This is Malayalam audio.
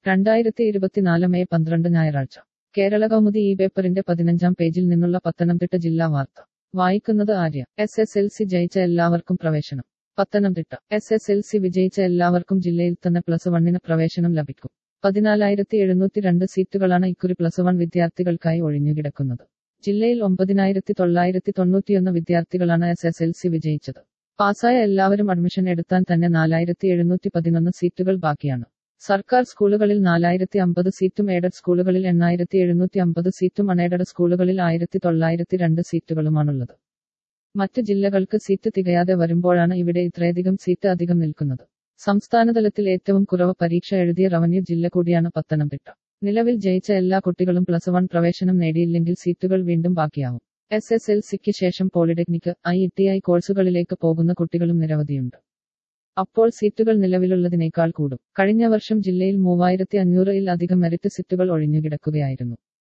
രണ്ടായിരത്തി ഇരുപത്തിനാല് മെയ് പന്ത്രണ്ട് ഞായറാഴ്ച കേരള കൗമുദി ഈ പേപ്പറിന്റെ പതിനഞ്ചാം പേജിൽ നിന്നുള്ള പത്തനംതിട്ട ജില്ലാ വാർത്ത വായിക്കുന്നത് Arya S S L C ജയിച്ച എല്ലാവർക്കും പ്രവേശനം Pathanamthitta S S L C വിജയിച്ച എല്ലാവർക്കും ജില്ലയിൽ തന്നെ പ്ലസ് വണ്ണിന് പ്രവേശനം ലഭിക്കും പതിനാലായിരത്തി എഴുന്നൂറ്റി രണ്ട് സീറ്റുകളാണ് ഇക്കുറി പ്ലസ് വൺ വിദ്യാർത്ഥികൾക്കായി ഒഴിഞ്ഞുകിടക്കുന്നത് ജില്ലയിൽ ഒമ്പതിനായിരത്തി തൊള്ളായിരത്തി തൊണ്ണൂറ്റിയൊന്ന് വിദ്യാർത്ഥികളാണ് എസ് എസ് എൽ സി വിജയിച്ചത് പാസ്സായ എല്ലാവരും അഡ്മിഷൻ എടുത്താൻ തന്നെ നാലായിരത്തി എഴുന്നൂറ്റി പതിനൊന്ന് സീറ്റുകൾ ബാക്കിയാണ് സർക്കാർ സ്കൂളുകളിൽ നാലായിരത്തി അമ്പത് സീറ്റും എയ്ഡഡ് സ്കൂളുകളിൽ എണ്ണായിരത്തി എഴുന്നൂറ്റി അമ്പത് സീറ്റും അൺഎയ്ഡഡ് സ്കൂളുകളിൽ ആയിരത്തി തൊള്ളായിരത്തി രണ്ട് സീറ്റുകളുമാണുള്ളത് മറ്റ് ജില്ലകൾക്ക് സീറ്റ് തികയാതെ വരുമ്പോഴാണ് ഇവിടെ ഇത്രയധികം സീറ്റ് അധികം നിൽക്കുന്നത് സംസ്ഥാനതലത്തിൽ ഏറ്റവും കുറവ് പരീക്ഷ എഴുതിയ റവന്യൂ ജില്ല കൂടിയാണ് പത്തനംതിട്ട നിലവിൽ ജയിച്ച എല്ലാ കുട്ടികളും പ്ലസ് വൺ പ്രവേശനം നേടിയില്ലെങ്കിൽ സീറ്റുകൾ വീണ്ടും ബാക്കിയാവും എസ് എസ് എൽ സിക്ക് ശേഷം പോളിടെക്നിക് ഐ ടി ഐ കോഴ്സുകളിലേക്ക് പോകുന്ന കുട്ടികളും നിരവധിയുണ്ട് അപ്പോൾ സീറ്റുകൾ നിലവിലുള്ളതിനേക്കാൾ കൂടും കഴിഞ്ഞ വർഷം ജില്ലയിൽ മൂവായിരത്തി അഞ്ഞൂറിൽ അധികം മെറിറ്റ് സീറ്റുകൾ ഒഴിഞ്ഞുകിടക്കുകയായിരുന്നു